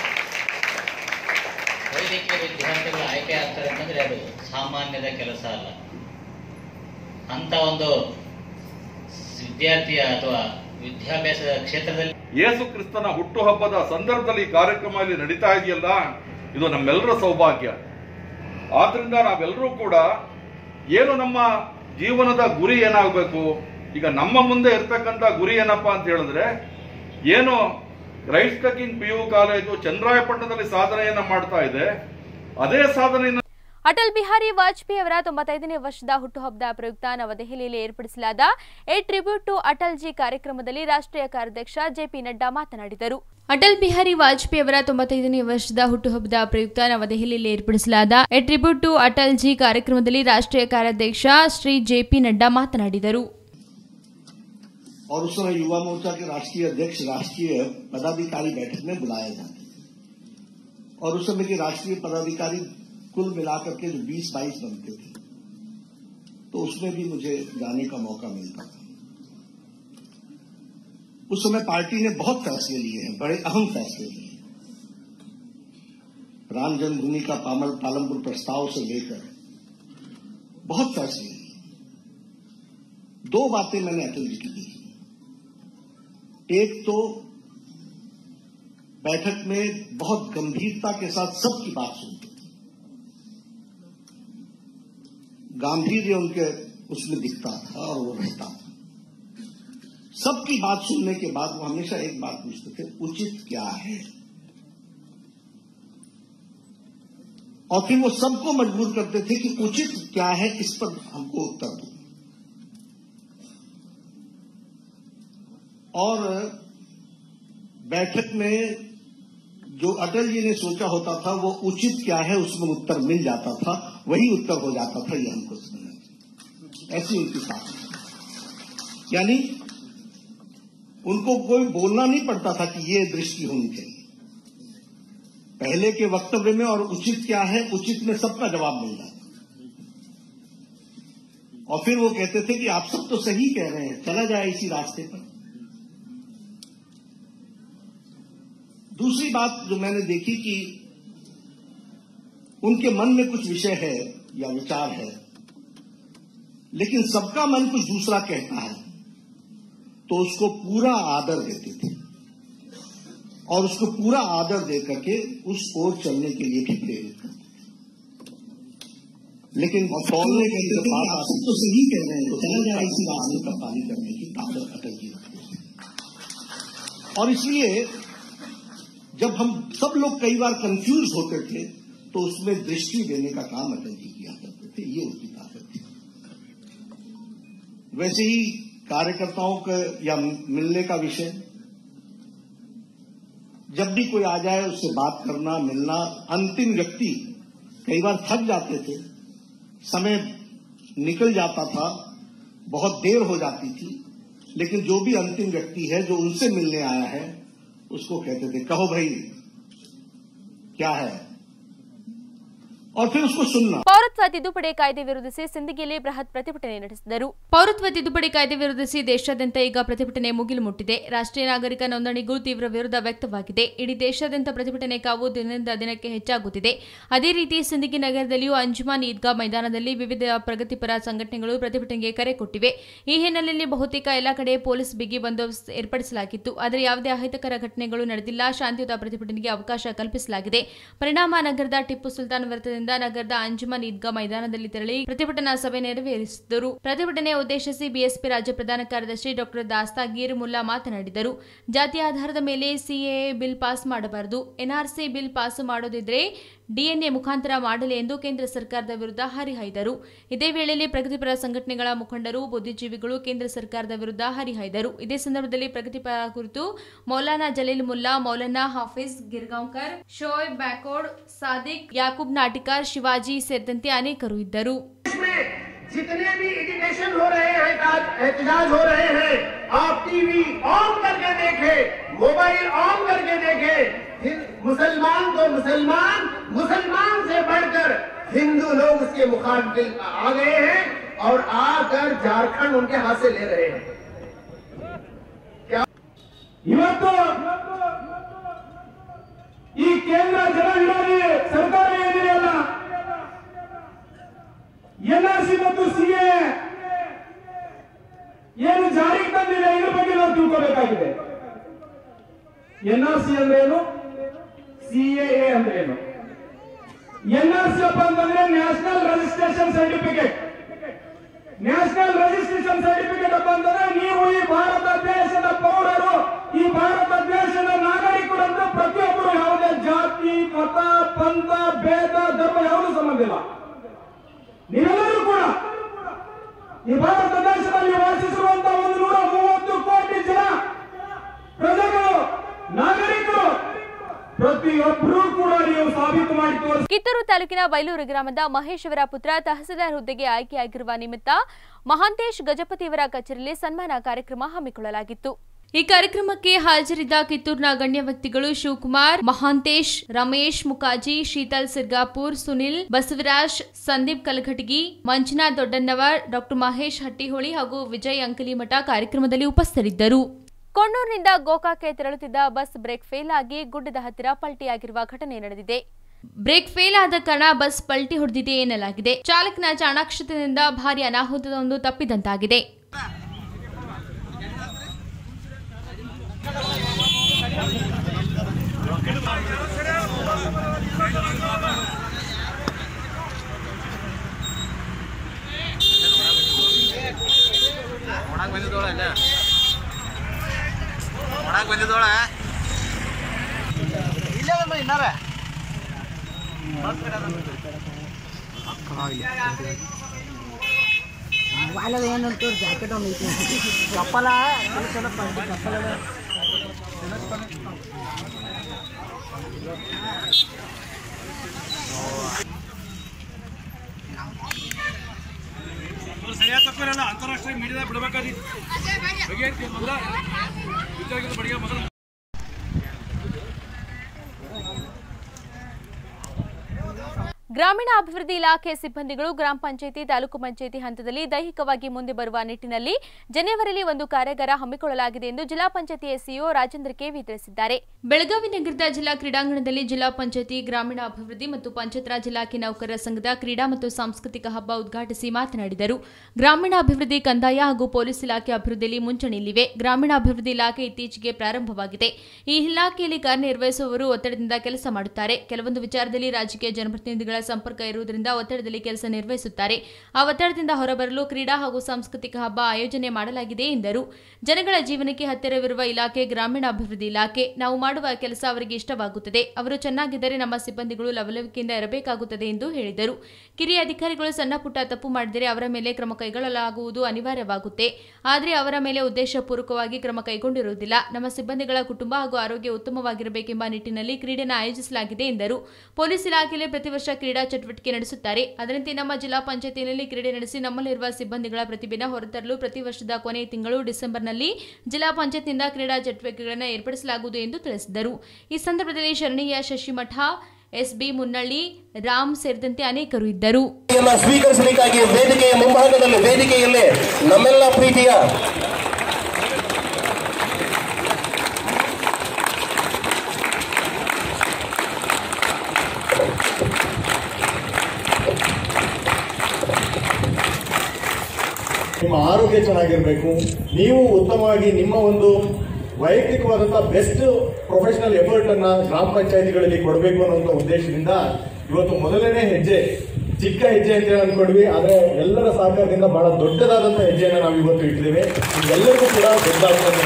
Speaker 9: ವೈದ್ಯಕೀಯ ವಿದ್ಯಾರ್ಥಿಗಳು ಆಯ್ಕೆ ಆಗ್ತಾರೆ ಅಂತಂದ್ರೆ ಅದು ಸಾಮಾನ್ಯದ ಕೆಲಸ ಅಲ್ಲ ಅಂತ ಒಂದು ವಿದ್ಯಾರ್ಥಿಯ ಅಥವಾ ವಿದ್ಯಾಭ್ಯಾಸದ ಕ್ಷೇತ್ರದಲ್ಲಿ
Speaker 7: ಯೇಸು ಕ್ರಿಸ್ತನ ಹುಟ್ಟುಹಬ್ಬದ ಸಂದರ್ಭದಲ್ಲಿ ಈ ಕಾರ್ಯಕ್ರಮ ಇಲ್ಲಿ ನಡೀತಾ ಇದೆಯಲ್ಲ ಇದು ನಮ್ಮೆಲ್ಲರ ಸೌಭಾಗ್ಯ ಆದ್ರಿಂದ ನಾವೆಲ್ಲರೂ ಕೂಡ ಏನು ನಮ್ಮ ಜೀವನದ ಗುರಿ ಏನಾಗಬೇಕು ಈಗ ನಮ್ಮ ಮುಂದೆ ಇರ್ತಕ್ಕಂಥ ಗುರಿ ಏನಪ್ಪಾ ಅಂತ ಹೇಳಿದ್ರೆ ಏನು ರೈಟ್ ಟಕಿಂಗ್ ಪಿ ಯು ಕಾಲೇಜು ಚಂದ್ರಾಯಪಟ್ಟಣದಲ್ಲಿ ಸಾಧನೆಯನ್ನ ಮಾಡ್ತಾ ಇದೆ ಅದೇ ಸಾಧನೆಯನ್ನ
Speaker 1: ಅಟಲ್ ಬಿಹಾರಿ ವಾಜಪೇಯಿ ಅವರ ತೊಂಬತ್ತೈದನೇ ವರ್ಷದ ಹುಟ್ಟುಹಬ್ಬದ ಪ್ರಯುಕ್ತ ನವದೆಹಲಿಯಲ್ಲಿ ಏರ್ಪಡಿಸಲಾದ a tribute to Atal ji ಕಾರ್ಯಕ್ರಮದಲ್ಲಿ ರಾಷ್ಟ್ರೀಯ ಕಾರ್ಯಾಧ್ಯಕ್ಷ ಜೆಪಿ ನಡ್ಡಾ ಮಾತನಾಡಿದರು ಅಟಲ್ ಬಿಹಾರಿ ವಾಜಪೇಯಿ ಅವರ ತೊಂಬತ್ತೈದನೇ ವರ್ಷದ ಹುಟ್ಟುಹಬ್ಬದ ಪ್ರಯುಕ್ತ ನವದೆಹಲಿಯಲ್ಲಿ ಏರ್ಪಡಿಸಲಾದ a tribute to Atal ji ಕಾರ್ಯಕ್ರಮದಲ್ಲಿ ರಾಷ್ಟ್ರೀಯ ಕಾರ್ಯಾಧ್ಯಕ್ಷ ಶ್ರೀ ಜೆಪಿ ನಡ್ಡಾ ಮಾತನಾಡಿದರು
Speaker 10: और उस समय युवा मोर्चा के राष्ट्रीय अध्यक्ष राष्ट्रीय पदाधिकारी बैठक में बुलाए जाते थे और उस समय के राष्ट्रीय पदाधिकारी कुल मिलाकर के जो बीस बाईस बनते थे तो उसमें भी मुझे जाने का मौका मिलता था उस समय पार्टी ने बहुत फैसले लिए हैं बड़े अहम फैसले लिए हैं। राम जन्मभूमि का पामल पालमपुर प्रस्ताव से लेकर बहुत फैसले लिए दो बातें मैंने अटल जी की देखी एक तो बैठक में बहुत गंभीरता के साथ सबकी बात सुनते थे गांधीर्य उनके उसमें दिखता था और वो रहता था सबकी बात सुनने के बाद वो हमेशा एक बात पूछते थे उचित क्या है और फिर वो सबको मजबूर करते थे कि उचित क्या है इस पर हमको उत्तर दो और बैठक में जो अटल जी ने सोचा होता था वो उचित क्या है उसमें उत्तर मिल जाता था वही उत्तर हो जाता था ये हमको समझना चाहिए ऐसी उनकी साथ यानी उनको कोई बोलना नहीं पड़ता था कि ये दृष्टि होनी चाहिए पहले के वक्तव्य में और उचित क्या है उचित में सबका जवाब मिल जाता और फिर वो कहते थे कि आप सब तो सही कह रहे हैं चला जाए इसी रास्ते पर दूसरी बात जो मैंने देखी कि उनके मन में कुछ विषय है या विचार है लेकिन सबका मन कुछ दूसरा कहता है तो उसको पूरा आदर देते थे और उसको पूरा आदर दे करके उस ओर चलने के लिए भी प्रेरित करते थे लेकिन तौलने के लिए बात आती तो सही कह रहे हैं तो चला जाए इसी रास्ते का पानी करने की ताकत अटल जी रखते थे और इसलिए जब हम सब लोग कई बार कंफ्यूज होते थे तो उसमें दृष्टि देने का काम अटल जी किया करते थे ये उनकी ताकत थी वैसे ही कार्यकर्ताओं का या मिलने का विषय जब भी कोई आ जाए उससे बात करना मिलना अंतिम व्यक्ति कई बार थक जाते थे समय निकल जाता था बहुत देर हो जाती थी लेकिन जो भी अंतिम व्यक्ति है जो उनसे मिलने आया है उसको कहते थे कहो भाई क्या है और फिर उसको सुनना
Speaker 1: ಪೌರತ್ವ ತಿದ್ದುಪಡಿ ಕಾಯ್ದೆ ವಿರೋಧಿಸಿ ಸಿಂದಗಿಯಲ್ಲಿ ಬೃಹತ್ ಪ್ರತಿಭಟನೆ ನಡೆಸಿದರು ಪೌರತ್ವ ತಿದ್ದುಪಡಿ ಕಾಯ್ದೆ ವಿರೋಧಿಸಿ ದೇಶಾದ್ಯಂತ ಈಗ ಪ್ರತಿಭಟನೆ ಮುಗಿಲು ಮುಟ್ಟಿದೆ ರಾಷ್ಟ್ರೀಯ ನಾಗರಿಕ ನೋಂದಣಿಗೂ ತೀವ್ರ ವಿರೋಧ ವ್ಯಕ್ತವಾಗಿದೆ ಇಡೀ ದೇಶಾದ್ಯಂತ ಪ್ರತಿಭಟನೆ ಕಾವು ದಿನದಿಂದ ದಿನಕ್ಕೆ ಹೆಚ್ಚಾಗುತ್ತಿದೆ ಅದೇ ರೀತಿ ಸಿಂದಗಿ ನಗರದಲ್ಲಿಯೂ ಅಂಜುಮಾನ್ ಈದ್ಗಾ ಮೈದಾನದಲ್ಲಿ ವಿವಿಧ ಪ್ರಗತಿಪರ ಸಂಘಟನೆಗಳು ಪ್ರತಿಭಟನೆಗೆ ಕರೆ ಕೊಟ್ಟಿವೆ ಈ ಹಿನ್ನೆಲೆಯಲ್ಲಿ ಬಹುತೇಕ ಎಲ್ಲ ಕಡೆ ಪೊಲೀಸ್ ಬಿಗಿ ಬಂದೋಬಸ್ತ್ ಏರ್ಪಡಿಸಲಾಗಿತ್ತು ಆದರೆ ಯಾವುದೇ ಅಹಿತಕರ ಘಟನೆಗಳು ನಡೆದಿಲ್ಲ ಶಾಂತಿಯುತ ಪ್ರತಿಭಟನೆಗೆ ಅವಕಾಶ ಕಲ್ಪಿಸಲಾಗಿದೆ ಪರಿಣಾಮ ನಗರದ ಟಿಪ್ಪು ಸುಲ್ತಾನ್ ವೃತ್ತದಿಂದ ನಗರದ ಅಂಜುಮನ್ ಈದ್ಗಾ ಮೈದಾನದಲ್ಲಿ ತೆರಳಿ ಪ್ರತಿಭಟನಾ ಸಭೆ ನೆರವೇರಿಸಿದರು ಪ್ರತಿಭಟನೆ ಉದ್ದೇಶಿಸಿ ಬಿಎಸ್ಪಿ ರಾಜ್ಯ ಪ್ರಧಾನ ಕಾರ್ಯದರ್ಶಿ ಡಾಕ್ಟರ್ ದಾಸ್ತಾಗೀರ್ ಮುಲ್ಲಾ ಮಾತನಾಡಿದರು ಜಾತಿ ಆಧಾರದ ಮೇಲೆ ಸಿಎಎ ಬಿಲ್ ಪಾಸ್ ಮಾಡಬಾರದು ಎನ್ಆರ್ಸಿ ಬಿಲ್ ಪಾಸ್ ಮಾಡೋದಿದ್ರೆ ಡಿಎನ್ಎ ಮುಖಾಂತರ ಮಾಡಲಿ ಎಂದು ಕೇಂದ್ರ ಸರ್ಕಾರದ ವಿರುದ್ಧ ಹರಿಹಾಯ್ದರು ಇದೇ ವೇಳೆಯಲ್ಲಿ ಪ್ರಗತಿಪರ ಸಂಘಟನೆಗಳ ಮುಖಂಡರು ಬುದ್ಧಿಜೀವಿಗಳು ಕೇಂದ್ರ ಸರ್ಕಾರದ ವಿರುದ್ಧ ಹರಿಹಾಯ್ದರು ಇದೇ ಸಂದರ್ಭದಲ್ಲಿ ಪ್ರಗತಿಪರ ಕುರಿತು ಮೌಲಾನಾ ಜಲೀಲ್ ಮುಲ್ಲಾ ಮೌಲಾನಾ ಹಾಫಿಜ್ ಗಿರ್ಗಾಂವ್ಕರ್ ಶೋಯಬ್ ಬ್ಯಾಕೋಡ್ ಸಾದಿಕ್ ಯಾಕೂಬ್ ನಾಟಿಕಾರ್ ಶಿವಾಜಿ ಸೇರಿದಂತೆ ಅನೇಕರು ಇದ್ದರು
Speaker 11: जितने भी एजुकेशन हो रहे हैं आज एहतजाज हो रहे हैं आप टीवी ऑन करके देखें मोबाइल ऑन करके देखें हिं- मुसलमान तो मुसलमान मुसलमान से बढ़कर हिंदू लोग उसके मुखाबिल आ गए हैं और आकर झारखंड उनके हाथ से ले रहे हैं क्या
Speaker 12: ಇವತ್ತು ಈ ಕೇಂದ್ರ ಜನ ವಿರೋಧಿ ಸರ್ಕಾರ ಏನಿದೆಯಲ್ಲ ಎನ್ಆರ್ಸಿ ಮತ್ತು ಸಿಎ ಏನು ಜಾರಿಗೆ ತಂದಿದೆ ಇದ್ರ ಬಗ್ಗೆ ನಾವು ತಿಳ್ಕೋಬೇಕಾಗಿದೆ ಎನ್ಆರ್ಸಿ ಅಂದ್ರೆ ಏನು ಸಿಎಎ ಅಂದ್ರೆ ಏನು ಎನ್ಆರ್ಸಿ ಅಪ್ಪ ಅಂತಂದ್ರೆ national registration certificate national registration certificate ಅಪ್ಪ ಅಂತಂದ್ರೆ ನೀವು ಈ ಭಾರತ ದೇಶದ ಪೌರರು ಈ ಭಾರತ ದೇಶದ ನಾಗರಿಕರು ಅಂತ ಪ್ರತಿಯೊಬ್ಬರು ಯಾವುದೇ ಜಾತಿ ಮತ ಪಂಥ ಭೇದ ಧರ್ಮ ಯಾವುದೂ ಸಂಬಂಧ ಇಲ್ಲ ನೀವೆಲ್ಲರೂ ಕೂಡ ಈ ಭಾರತ ದೇಶದಲ್ಲಿ ವಾಸಿಸಿರುವಂತಹ ಒಂದು ನೂರ ಮೂವತ್ತು ಕೋಟಿ ಜನ ಪ್ರಜೆಗಳು ನಾಗರಿಕರು ಪ್ರತಿಯೊಬ್ಬರೂ ಕೂಡ ನೀವು ಸಾಬೀತು ಮಾಡಿ ತೋರಿಸಿ
Speaker 1: ಕಿತ್ತೂರು ತಾಲೂಕಿನ ಬೈಲೂರು ಗ್ರಾಮದ ಮಹೇಶ್ ಅವರ ಪುತ್ರ ತಹಸೀಲ್ದಾರ್ ಹುದ್ದೆಗೆ ಆಯ್ಕೆಯಾಗಿರುವ ನಿಮಿತ್ತ ಮಹಾಂತೇಶ್ ಗಜಪತಿಯವರ ಕಚೇರಿಯಲ್ಲಿ ಸನ್ಮಾನ ಕಾರ್ಯಕ್ರಮ ಹಮ್ಮಿಕೊಳ್ಳಲಾಗಿತ್ತು ಈ ಕಾರ್ಯಕ್ರಮಕ್ಕೆ ಹಾಜರಿದ್ದ ಕಿತ್ತೂರಿನ ಗಣ್ಯ ವ್ಯಕ್ತಿಗಳು ಶಿವಕುಮಾರ್ ಮಹಾಂತೇಶ್ ರಮೇಶ್ ಮುಖಾಜಿ ಶೀತಲ್ ಸಿರ್ಗಾಪುರ್ ಸುನಿಲ್ ಬಸವರಾಜ್ ಸಂದೀಪ್ ಕಲಘಟಗಿ ಮಂಜುನಾಥ್ ದೊಡ್ಡನ್ನವರ್ ಡಾಕ್ಟರ್ ಮಹೇಶ್ ಹಟ್ಟಿಹೊಳಿ ಹಾಗೂ ವಿಜಯ್ ಅಂಕಲಿಮಠ ಕಾರ್ಯಕ್ರಮದಲ್ಲಿ ಉಪಸ್ಥಿತರಿದ್ದರು ಕೊಣ್ಣೂರಿನಿಂದ ಗೋಕಾಕ್ಕೆ ತೆರಳುತ್ತಿದ್ದ ಬಸ್ ಬ್ರೇಕ್ ಫೇಲ್ ಆಗಿ ಗುಡ್ಡದ ಹತ್ತಿರ ಪಲ್ಟಿಯಾಗಿರುವ ಘಟನೆ ನಡೆದಿದೆ ಬ್ರೇಕ್ ಫೇಲ್ ಆದ ಕಾರಣ ಬಸ್ ಪಲ್ಟಿ ಹೊಡೆದಿದೆ ಎನ್ನಲಾಗಿದೆ ಚಾಲಕನ ಚಾಣಾಕ್ಷತೆಯಿಂದ ಭಾರಿ ಅನಾಹುತವೊಂದು ತಪ್ಪಿದಂತಾಗಿದೆ
Speaker 5: ಒಣಗ್ ಬಂದಿದ್ದೋಳ ಅಲ್ಲ ಒಣಗ್ ಬಂದಿದ್ದೋಳ ಇಲ್ಲೇ ಬಂದ ಇನ್ನಾರ
Speaker 13: ವಾಲದ ಏನಂತ ಜಾಕೆಟ್ ಒಂದು ಐತಿ ಚಪ್ಪಲ ಚಲೋ ಚಲೋ ಚಪ್ಪಲ
Speaker 4: ಸರಿಯಾದ ತಪ್ಪಿರಲ್ಲ ಅಂತಾರಾಷ್ಟ್ರೀಯ ಮೀಡಿಯಾದಾಗ ಬಿಡಬೇಕಾದಿತ್ತು ಬಗೆಹರಿಸಿ ಮೊದಲ ವಿಚಾರಕ್ಕೆ ಬಡಿಗೆ ಮೊದಲು
Speaker 1: ಗ್ರಾಮೀಣ ಅಭಿವೃದ್ಧಿ ಇಲಾಖೆ ಸಿಬ್ಬಂದಿಗಳು ಗ್ರಾಮ ಪಂಚಾಯಿತಿ ತಾಲೂಕು ಪಂಚಾಯಿತಿ ಹಂತದಲ್ಲಿ ದೈಹಿಕವಾಗಿ ಮುಂದೆ ಬರುವ ನಿಟ್ಟಿನಲ್ಲಿ ಜನವರಿಯಲ್ಲಿ ಒಂದು ಕಾರ್ಯಾಗಾರ ಹಮ್ಮಿಕೊಳ್ಳಲಾಗಿದೆ ಎಂದು ಜಿಲ್ಲಾ ಪಂಚಾಯಿತಿ ಎಸ್ಸಿಒ ರಾಜೇಂದ್ರ ಕೆವಿ ತಿಳಿಸಿದ್ದಾರೆ ಬೆಳಗಾವಿ ನಗರದ ಜಿಲ್ಲಾ ಕ್ರೀಡಾಂಗಣದಲ್ಲಿ ಜಿಲ್ಲಾ ಪಂಚಾಯಿತಿ ಗ್ರಾಮೀಣ ಅಭಿವೃದ್ಧಿ ಮತ್ತು ಪಂಚಾಯತ್ ರಾಜ್ ಇಲಾಖೆ ನೌಕರರ ಸಂಘದ ಕ್ರೀಡಾ ಮತ್ತು ಸಾಂಸ್ಕೃತಿಕ ಹಬ್ಬ ಉದ್ಘಾಟಿಸಿ ಮಾತನಾಡಿದರು ಗ್ರಾಮೀಣ ಅಭಿವೃದ್ಧಿ ಕಂದಾಯ ಹಾಗೂ ಪೊಲೀಸ್ ಇಲಾಖೆ ಅಭಿವೃದ್ಧಿಯಲ್ಲಿ ಮುಂಚೂಣಿಯಲ್ಲಿವೆ ಗ್ರಾಮೀಣಾಭಿವೃದ್ಧಿ ಇಲಾಖೆ ಇತ್ತೀಚೆಗೆ ಪ್ರಾರಂಭವಾಗಿದೆ ಈ ಇಲಾಖೆಯಲ್ಲಿ ಕಾರ್ಯನಿರ್ವಹಿಸುವವರು ಒತ್ತಡದಿಂದ ಕೆಲಸ ಮಾಡುತ್ತಾರೆ ಕೆಲವೊಂದು ವಿಚಾರದಲ್ಲಿ ರಾಜಕೀಯ ಜನಪ್ರತಿನಿಧಿಗಳ ಸಂಪರ್ಕ ಇರುವುದರಿಂದ ಒತ್ತಡದಲ್ಲಿ ಕೆಲಸ ನಿರ್ವಹಿಸುತ್ತಾರೆ ಆ ಒತ್ತಡದಿಂದ ಹೊರಬರಲು ಕ್ರೀಡಾ ಹಾಗೂ ಸಾಂಸ್ಕೃತಿಕ ಹಬ್ಬ ಆಯೋಜನೆ ಮಾಡಲಾಗಿದೆ ಎಂದರು ಜನಗಳ ಜೀವನಕ್ಕೆ ಹತ್ತಿರವಿರುವ ಇಲಾಖೆ ಗ್ರಾಮೀಣಾಭಿವೃದ್ಧಿ ಇಲಾಖೆ ನಾವು ಮಾಡುವ ಕೆಲಸ ಅವರಿಗೆ ಇಷ್ಟವಾಗುತ್ತದೆ ಅವರು ಚೆನ್ನಾಗಿದ್ದರೆ ನಮ್ಮ ಸಿಬ್ಬಂದಿಗಳು ಲವಲವಿಕೆಯಿಂದ ಇರಬೇಕಾಗುತ್ತದೆ ಎಂದು ಹೇಳಿದರು ಕಿರಿಯ ಅಧಿಕಾರಿಗಳು ಸಣ್ಣ ಪುಟ್ಟ ತಪ್ಪು ಮಾಡಿದರೆ ಅವರ ಮೇಲೆ ಕ್ರಮ ಕೈಗೊಳ್ಳಲಾಗುವುದು ಅನಿವಾರ್ಯವಾಗುತ್ತೆ ಆದರೆ ಅವರ ಮೇಲೆ ಉದ್ದೇಶಪೂರ್ವಕವಾಗಿ ಕ್ರಮ ಕೈಗೊಂಡಿರುವುದಿಲ್ಲ ನಮ್ಮ ಸಿಬ್ಬಂದಿಗಳ ಕುಟುಂಬ ಹಾಗೂ ಆರೋಗ್ಯ ಉತ್ತಮವಾಗಿರಬೇಕೆಂಬ ನಿಟ್ಟಿನಲ್ಲಿ ಕ್ರೀಡೆಯನ್ನು ಆಯೋಜಿಸಲಾಗಿದೆ ಎಂದರು ಪೊಲೀಸ್ ಇಲಾಖೆಯಲ್ಲಿ ಪ್ರತಿ ವರ್ಷ ಕ್ರೀಡಾ ಚಟುವಟಿಕೆ ನಡೆಸುತ್ತಾರೆ ಅದರಂತೆ ನಮ್ಮ ಜಿಲ್ಲಾ ಪಂಚಾಯತಿನಲ್ಲಿ ಕ್ರೀಡೆ ನಡೆಸಿ ನಮ್ಮಲ್ಲಿರುವ ಸಿಬ್ಬಂದಿಗಳ ಪ್ರತಿಭೆನ ಹೊರತರಲು ಪ್ರತಿ ವರ್ಷದ ಕೊನೆಯ ತಿಂಗಳು ಡಿಸೆಂಬರ್ನಲ್ಲಿ ಜಿಲ್ಲಾ ಪಂಚಾಯತ್ನಿಂದ ಕ್ರೀಡಾ ಚಟುವಟಿಕೆಗಳನ್ನು ಏರ್ಪಡಿಸಲಾಗುವುದು ಎಂದು ತಿಳಿಸಿದರು ಈ ಸಂದರ್ಭದಲ್ಲಿ ಶರಣೀಯ ಶಶಿಮಠ ಎಸ್ಬಿ ಮುನ್ನಳ್ಳಿ ರಾಮ್ ಸೇರಿದಂತೆ ಅನೇಕರು ಇದ್ದರು
Speaker 11: ಎಲ್ಲ ಸ್ವೀಕರಿಸಲಿಕ್ಕಾಗಿ ವೇದಿಕೆಯ ಮುಂಭಾಗದಲ್ಲಿ ವೇದಿಕೆಯಲ್ಲಿ ನಮ್ಮೆಲ್ಲ ಪ್ರೀತಿಯ
Speaker 14: ನಿಮ್ಮ ಆರೋಗ್ಯ ಚೆನ್ನಾಗಿರಬೇಕು ನೀವು ಉತ್ತಮವಾಗಿ ನಿಮ್ಮ ಒಂದು ವೈಯಕ್ತಿಕವಾದಂತಹ ಬೆಸ್ಟ್ ಪ್ರೊಫೆಷನಲ್ ಎಫರ್ಟ್ ಅನ್ನ ಗ್ರಾಮ ಪಂಚಾಯತಿಗಳಲ್ಲಿ ಕೊಡಬೇಕು ಅನ್ನೋ ಉದ್ದೇಶದಿಂದ ಇವತ್ತು ಮೊದಲನೇ ಹೆಜ್ಜೆ ಚಿಕ್ಕ ಹೆಜ್ಜೆ ಅಂತ ಹೇಳಿ ಅನ್ಕೊಂಡ್ವಿ ಆದ್ರೆ ಎಲ್ಲರ ಸಹಕಾರದಿಂದ ಬಹಳ ದೊಡ್ಡದಾದಂತ ಹೆಜ್ಜೆಯನ್ನ ನಾವು ಇವತ್ತು ಇಟ್ಟಿದ್ದೇವೆ ಎಲ್ಲರಿಗೂ ಕೂಡ ದೊಡ್ಡದಾಗ್ತದೆ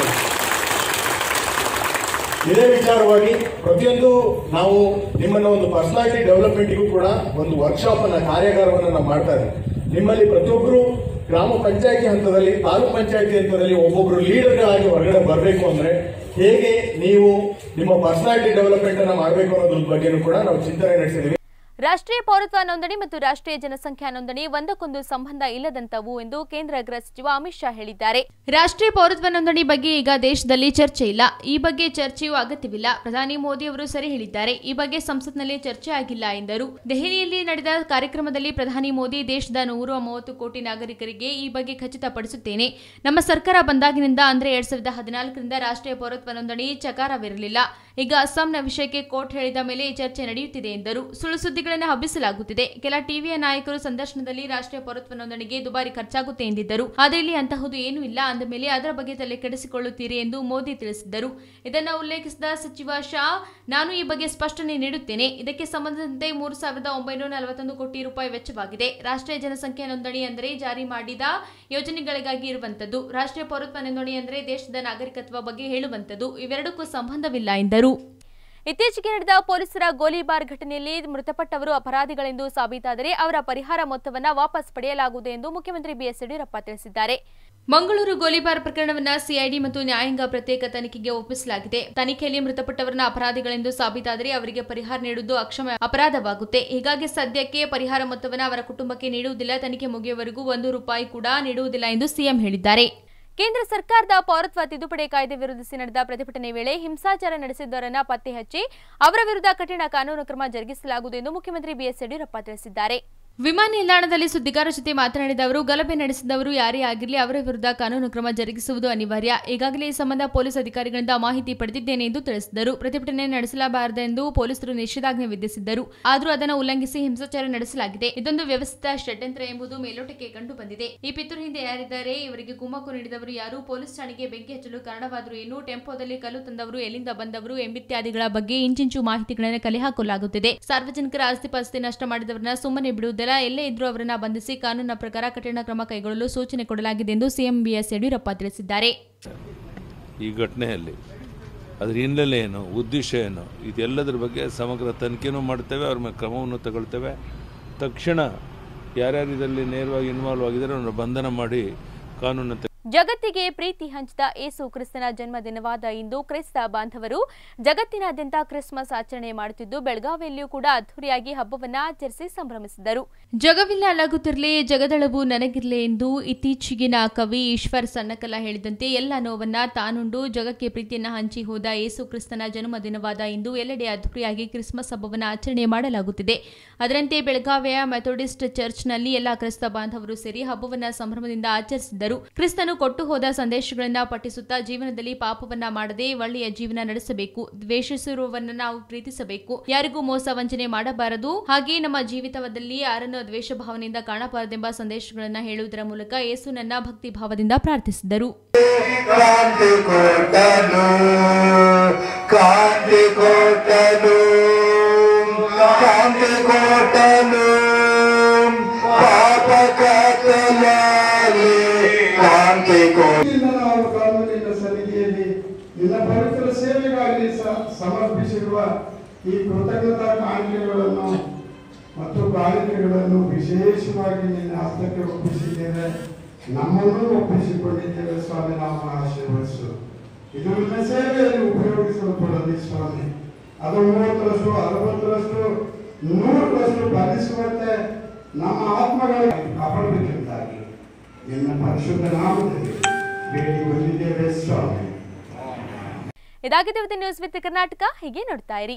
Speaker 14: ಇದೇ ವಿಚಾರವಾಗಿ ಪ್ರತಿಯೊಂದು ನಾವು ನಿಮ್ಮನ್ನ ಒಂದು ಪರ್ಸನಾಲಿಟಿ ಡೆವಲಪ್ಮೆಂಟ್ಗೂ ಕೂಡ ಒಂದು ವರ್ಕ್ಶಾಪ್ ಅನ್ನ ಕಾರ್ಯಾಗಾರವನ್ನು ನಾವು ಮಾಡ್ತಾ ಇದ್ದೀವಿ ನಿಮ್ಮಲ್ಲಿ ಪ್ರತಿಯೊಬ್ಬರು ಗ್ರಾಮ ಪಂಚಾಯತಿ ಹಂತದಲ್ಲಿ ತಾಲೂಕ್ ಪಂಚಾಯತಿ ಹಂತದಲ್ಲಿ ಒಬ್ಬೊಬ್ರು ಲೀಡರ್ಗಳಾಗಿ ಹೊರಗಡೆ ಬರಬೇಕು ಅಂದ್ರೆ ಹೇಗೆ ನೀವು ನಿಮ್ಮ ಪರ್ಸನಾಲಿಟಿ ಡೆವಲಪ್ಮೆಂಟ್ ಅನ್ನ ಮಾಡಬೇಕು ಅನ್ನೋದ್ರ ಬಗ್ಗೆನೂ ಕೂಡ ನಾವು ಚಿಂತನೆ ನಡೆಸಿದ್ದೀವಿ
Speaker 1: ರಾಷ್ಟ್ರೀಯ ಪೌರತ್ವ ನೋಂದಣಿ ಮತ್ತು ರಾಷ್ಟ್ರೀಯ ಜನಸಂಖ್ಯಾ ನೋಂದಣಿ ಒಂದಕ್ಕೊಂದು ಸಂಬಂಧ ಇಲ್ಲದಂತವು ಎಂದು ಕೇಂದ್ರ ಗೃಹ ಸಚಿವ ಅಮಿತ್ ಶಾ ಹೇಳಿದ್ದಾರೆ ರಾಷ್ಟ್ರೀಯ ಪೌರತ್ವ ನೋಂದಣಿ ಬಗ್ಗೆ ಈಗ ದೇಶದಲ್ಲಿ ಚರ್ಚೆ ಇಲ್ಲ ಈ ಬಗ್ಗೆ ಚರ್ಚೆಯೂ ಅಗತ್ಯವಿಲ್ಲ ಪ್ರಧಾನಿ ಮೋದಿ ಅವರು ಸರಿ ಹೇಳಿದ್ದಾರೆ ಈ ಬಗ್ಗೆ ಸಂಸತ್ನಲ್ಲಿ ಚರ್ಚೆ ಆಗಿಲ್ಲ ಎಂದರು ದೆಹಲಿಯಲ್ಲಿ ನಡೆದ ಕಾರ್ಯಕ್ರಮದಲ್ಲಿ ಪ್ರಧಾನಿ ಮೋದಿ ದೇಶದ ನೂರ ಮೂವತ್ತು ಕೋಟಿ ನಾಗರಿಕರಿಗೆ ಈ ಬಗ್ಗೆ ಖಚಿತಪಡಿಸುತ್ತೇನೆ ನಮ್ಮ ಸರ್ಕಾರ ಬಂದಾಗಿನಿಂದ ಅಂದ್ರೆ ಎರಡ್ ಸಾವಿರದ ಹದಿನಾಲ್ಕರಿಂದ ರಾಷ್ಟ್ರೀಯ ಪೌರತ್ವ ನೋಂದಣಿ ಚಕಾರವಿರಲಿಲ್ಲ ಈಗ ಅಸ್ಸಾಂನ ವಿಷಯಕ್ಕೆ ಕೋರ್ಟ್ ಹೇಳಿದ ಮೇಲೆ ಈ ಚರ್ಚೆ ನಡೆಯುತ್ತಿದೆ ಎಂದರು ಸುಳ್ಳು ಸುದ್ದಿಗಳನ್ನು ಹಬ್ಬಿಸಲಾಗುತ್ತಿದೆ ಕೆಲ ಟಿವಿಯ ನಾಯಕರು ಸಂದರ್ಶನದಲ್ಲಿ ರಾಷ್ಟ್ರೀಯ ಪೌರತ್ವ ನೋಂದಣಿಗೆ ದುಬಾರಿ ಖರ್ಚಾಗುತ್ತೆ ಎಂದಿದ್ದರು ಆದರೆ ಇಲ್ಲಿ ಅಂತಹುದು ಏನೂ ಇಲ್ಲ ಅಂದ ಮೇಲೆ ಅದರ ಬಗ್ಗೆ ತಲೆ ಕೆಡಿಸಿಕೊಳ್ಳುತ್ತೀರಿ ಎಂದು ಮೋದಿ ತಿಳಿಸಿದ್ದರು ಇದನ್ನು ಉಲ್ಲೇಖಿಸಿದ ಸಚಿವ ಶಾ ನಾನು ಈ ಬಗ್ಗೆ ಸ್ಪಷ್ಟನೆ ನೀಡುತ್ತೇನೆ ಇದಕ್ಕೆ ಸಂಬಂಧಿಸಿದಂತೆ ಮೂರು ಸಾವಿರದ ಒಂಬೈನೂರ ನಲವತ್ತೊಂದು ಕೋಟಿ ರೂಪಾಯಿ ವೆಚ್ಚವಾಗಿದೆ ರಾಷ್ಟ್ರೀಯ ಜನಸಂಖ್ಯಾ ನೋಂದಣಿ ಅಂದರೆ ಜಾರಿ ಮಾಡಿದ ಯೋಜನೆಗಳಿಗಾಗಿ ಇರುವಂತದ್ದು ರಾಷ್ಟ್ರೀಯ ಪೌರತ್ವ ನೋಂದಣಿ ಅಂದರೆ ದೇಶದ ನಾಗರಿಕತ್ವ ಬಗ್ಗೆ ಹೇಳುವಂತದ್ದು ಇವೆರಡಕ್ಕೂ ಸಂಬಂಧವಿಲ್ಲ ಎಂದರು ಇತ್ತೀಚೆಗೆ ನಡೆದ ಪೊಲೀಸರ ಗೋಲಿಬಾರ್ ಘಟನೆಯಲ್ಲಿ ಮೃತಪಟ್ಟವರು ಅಪರಾಧಿಗಳೆಂದು ಸಾಬೀತಾದರೆ ಅವರ ಪರಿಹಾರ ಮೊತ್ತವನ್ನು ವಾಪಸ್ ಪಡೆಯಲಾಗುವುದು ಎಂದು ಮುಖ್ಯಮಂತ್ರಿ ಬಿಎಸ್ ಯಡಿಯೂರಪ್ಪ ತಿಳಿಸಿದ್ದಾರೆ ಮಂಗಳೂರು ಗೋಲಿಬಾರ್ ಪ್ರಕರಣವನ್ನ ಸಿಐಡಿ ಮತ್ತು ನ್ಯಾಯಾಂಗ ಪ್ರತ್ಯೇಕ ತನಿಖೆಗೆ ಒಪ್ಪಿಸಲಾಗಿದೆ ತನಿಖೆಯಲ್ಲಿ ಮೃತಪಟ್ಟವರನ್ನ ಅಪರಾಧಿಗಳೆಂದು ಸಾಬೀತಾದರೆ ಅವರಿಗೆ ಪರಿಹಾರ ನೀಡುವುದು ಅಕ್ಷಮ ಅಪರಾಧವಾಗುತ್ತೆ ಹೀಗಾಗಿ ಸದ್ಯಕ್ಕೆ ಪರಿಹಾರ ಮೊತ್ತವನ್ನು ಅವರ ಕುಟುಂಬಕ್ಕೆ ನೀಡುವುದಿಲ್ಲ ತನಿಖೆ ಮುಗಿಯುವವರೆಗೂ ಒಂದು ರೂಪಾಯಿ ಕೂಡ ನೀಡುವುದಿಲ್ಲ ಎಂದು ಸಿಎಂ ಹೇಳಿದ್ದಾರೆ ಕೇಂದ್ರ ಸರ್ಕಾರದ ಪೌರತ್ವ ತಿದ್ದುಪಡಿ ಕಾಯ್ದೆ ವಿರೋಧಿಸಿ ನಡೆದ ಪ್ರತಿಭಟನೆ ವೇಳೆ ಹಿಂಸಾಚಾರ ನಡೆಸಿದ್ದವರನ್ನ ಪತ್ತೆ ಹಚ್ಚಿ ಅವರ ವಿರುದ್ಧ ಕಠಿಣ ಕಾನೂನು ಕ್ರಮ ಜರುಗಿಸಲಾಗುವುದು ಎಂದು ಮುಖ್ಯಮಂತ್ರಿ ಬಿಎಸ್ ಯಡಿಯೂರಪ್ಪ ತಿಳಿಸಿದ್ದಾರೆ ವಿಮಾನ ನಿಲ್ದಾಣದಲ್ಲಿ ಸುದ್ದಿಗಾರರ ಜೊತೆ ಮಾತನಾಡಿದ ಅವರು ಗಲಭೆ ನಡೆಸಿದವರು ಯಾರೇ ಆಗಿರಲಿ ಅವರ ವಿರುದ್ಧ ಕಾನೂನು ಕ್ರಮ ಜರುಗಿಸುವುದು ಅನಿವಾರ್ಯ ಈಗಾಗಲೇ ಈ ಸಂಬಂಧ ಪೊಲೀಸ್ ಅಧಿಕಾರಿಗಳಿಂದ ಮಾಹಿತಿ ಪಡೆದಿದ್ದೇನೆ ಎಂದು ತಿಳಿಸಿದರು ಪ್ರತಿಭಟನೆ ನಡೆಸಲಾಬಾರದೆಂದು ಪೊಲೀಸರು ನಿಷೇಧಾಜ್ಞೆ ವಿಧಿಸಿದ್ದರು ಆದರೂ ಅದನ್ನು ಉಲ್ಲಂಘಿಸಿ ಹಿಂಸಾಚಾರ ನಡೆಸಲಾಗಿದೆ ಇದೊಂದು ವ್ಯವಸ್ಥಿತ ಷಡ್ಯಂತ್ರ ಎಂಬುದು ಮೇಲೋಟಕ್ಕೆ ಕಂಡು ಬಂದಿದೆ ಈ ಪಿತೂರು ಹಿಂದೆ ಯಾರಿದ್ದಾರೆ ಇವರಿಗೆ ಕುಮ್ಮಕ್ಕು ನೀಡಿದವರು ಯಾರು ಪೊಲೀಸ್ ಠಾಣೆಗೆ ಬೆಂಕಿ ಹಚ್ಚಲು ಕಾರಣವಾದರು ಏನು ಟೆಂಪೋದಲ್ಲಿ ಕಲ್ಲು ತಂದವರು ಎಲ್ಲಿಂದ ಬಂದವರು ಎಂಬಿತ್ಯಾದಿಗಳ ಬಗ್ಗೆ ಇಂಚಿಂಚು ಮಾಹಿತಿಗಳನ್ನು ಕಲೆ ಹಾಕಲಾಗುತ್ತಿದೆ ಸಾರ್ವಜನಿಕರ ಆಸ್ತಿ ಪಾಸ್ತಿ ನಷ್ಟ ಮಾಡಿದವರನ್ನ ಸುಮ್ಮನೆ ಬಿಡುವುದಿಲ್ಲ ಎಲ್ಲೇ ಇದ್ರೂ ಅವರನ್ನ ಬಂಧಿಸಿ ಕಾನೂನಿನ ಪ್ರಕಾರ ಕಠಿಣ ಕ್ರಮ ಕೈಗೊಳ್ಳಲು ಸೂಚನೆ ಕೊಡಲಾಗಿದೆ ಎಂದು ಸಿಎಂ ಬಿಎಸ್ ಯಡಿಯೂರಪ್ಪ ತಿಳಿಸಿದ್ದಾರೆ
Speaker 15: ಈ ಘಟನೆಯಲ್ಲಿ ಅದ್ರ ಹಿನ್ನೆಲೆ ಏನು ಉದ್ದೇಶ ಏನು ಇದೆಲ್ಲದರ ಬಗ್ಗೆ ಸಮಗ್ರ ತನಿಖೆನೂ ಮಾಡ್ತೇವೆ ಅವ್ರ ಮೇಲೆ ಕ್ರಮವನ್ನು ತಗೊಳ್ತೇವೆ ತಕ್ಷಣ ಯಾರ್ಯಾರು ಇದರಲ್ಲಿ ನೇರವಾಗಿ ಇನ್ವಾಲ್ವ್ ಆಗಿದ್ದಾರೆ ಅವ್ರನ್ನ ಬಂಧನ ಮಾಡಿ ಕಾನೂನು
Speaker 1: ಜಗತ್ತಿಗೆ ಪ್ರೀತಿ ಹಂಚಿದ ಏಸು ಕ್ರಿಸ್ತನ ಜನ್ಮದಿನವಾದ ಇಂದು ಕ್ರೈಸ್ತ ಬಾಂಧವರು ಜಗತ್ತಿನಾದ್ಯಂತ ಕ್ರಿಸ್ಮಸ್ ಆಚರಣೆ ಮಾಡುತ್ತಿದ್ದು ಬೆಳಗಾವಿಯಲ್ಲಿಯೂ ಕೂಡ ಅದ್ದೂರಿಯಾಗಿ ಹಬ್ಬವನ್ನ ಆಚರಿಸಿ ಸಂಭ್ರಮಿಸಿದರು ಜಗವಿಲ್ಲ ಅಲಗುತ್ತಿರಲಿ ಜಗದಳವು ನನಗಿರಲಿ ಎಂದು ಇತ್ತೀಚೆಗಿನ ಕವಿ ಈಶ್ವರ್ ಸಣ್ಣಕಲ ಹೇಳಿದಂತೆ ಎಲ್ಲ ನೋವನ್ನ ತಾನುಂಡು ಜಗಕ್ಕೆ ಪ್ರೀತಿಯನ್ನ ಹಂಚಿ ಹೋದ ಏಸು ಕ್ರಿಸ್ತನ ಜನ್ಮದಿನವಾದ ಇಂದು ಎಲ್ಲೆಡೆ ಅದ್ದೂರಿಯಾಗಿ ಕ್ರಿಸ್ಮಸ್ ಹಬ್ಬವನ್ನು ಆಚರಣೆ ಮಾಡಲಾಗುತ್ತಿದೆ ಅದರಂತೆ ಬೆಳಗಾವಿಯ ಮೆಥೋಡಿಸ್ಟ್ ಚರ್ಚ್ನಲ್ಲಿ ಎಲ್ಲ ಕ್ರಿಸ್ತ ಬಾಂಧವರು ಸೇರಿ ಹಬ್ಬವನ್ನ ಸಂಭ್ರಮದಿಂದ ಆಚರಿಸಿದ್ದರು ಕ್ರಿಸ್ತನು ಕೊಟ್ಟು ಹೋದ ಸಂದೇಶಗಳನ್ನ ಪಠಿಸುತ್ತಾ ಜೀವನದಲ್ಲಿ ಪಾಪವನ್ನ ಮಾಡದೆ ಒಳ್ಳೆಯ ಜೀವನ ನಡೆಸಬೇಕು ದ್ವೇಷಿಸಿರುವವನ್ನ ನಾವು ಪ್ರೀತಿಸಬೇಕು ಯಾರಿಗೂ ಮೋಸ ವಂಚನೆ ಮಾಡಬಾರದು ಹಾಗೆಯೇ ನಮ್ಮ ಜೀವಿತದಲ್ಲಿ ಯಾರನ್ನು ದ್ವೇಷ ಭಾವನೆಯಿಂದ ಕಾಣಬಾರದೆಂಬ ಸಂದೇಶಗಳನ್ನ ಹೇಳುವುದರ ಮೂಲಕ ಯೇಸು ನನ್ನ ಭಕ್ತಿ ಭಾವದಿಂದ ಪ್ರಾರ್ಥಿಸಿದರು
Speaker 11: ಕಾಂತಿ ಕೊಟ್ಟನು ಕಾಂತಿ ಕೊಟ್ಟನು ಕಾಂತಿ ಕೊಟ್ಟನು
Speaker 12: ಪವಿತ್ರ ಸೇವೆಗಾಗಿ ಸ- ಸಮರ್ಪಿಸಿರುವ ಈ ಕೃತಜ್ಞತಾ ಕಾಣಿಕೆಗಳನ್ನು ಮತ್ತು ಕಾಣಿಕೆಗಳನ್ನು ವಿಶೇಷವಾಗಿ ನಿನ್ನ ಹಸ್ತಕ್ಕೆ ಒಪ್ಪಿಸಿದ್ದೇವೆ ನಮ್ಮನ್ನು ಒಪ್ಪಿಸಿಕೊಂಡಿದ್ದೇವೆ ಸ್ವಾಮಿ ನಾವು ಆಶೀರ್ವದಿಸು ಇದು ನಿನ್ನ ಸೇವೆಯಲ್ಲಿ ಉಪಯೋಗಿಸಲು ಕೊಡಲಿ ಸ್ವಾಮಿ ಅದು ಮೂವತ್ತರಷ್ಟು ಅರವತ್ತರಷ್ಟು ನೂರರಷ್ಟು ಫಲಿಸುವಂತೆ ನಮ್ಮ ಆತ್ಮಗಳನ್ನು ಕಾಪಾಡಬೇಕೆಂದಾಗಿ ನಿನ್ನ ಪರಿಶುದ್ಧ ನಾಮದಲ್ಲಿ ಬೇಡಿ ಬಂದಿದ್ದೇವೆ ಸ್ವಾಮಿ
Speaker 1: ಇದಾಗಿದೆ ನ್ಯೂಸ್ ವಿತ್ ಕರ್ನಾಟಕ ಹೀಗೆ ನೋಡ್ತಾ ಇರಿ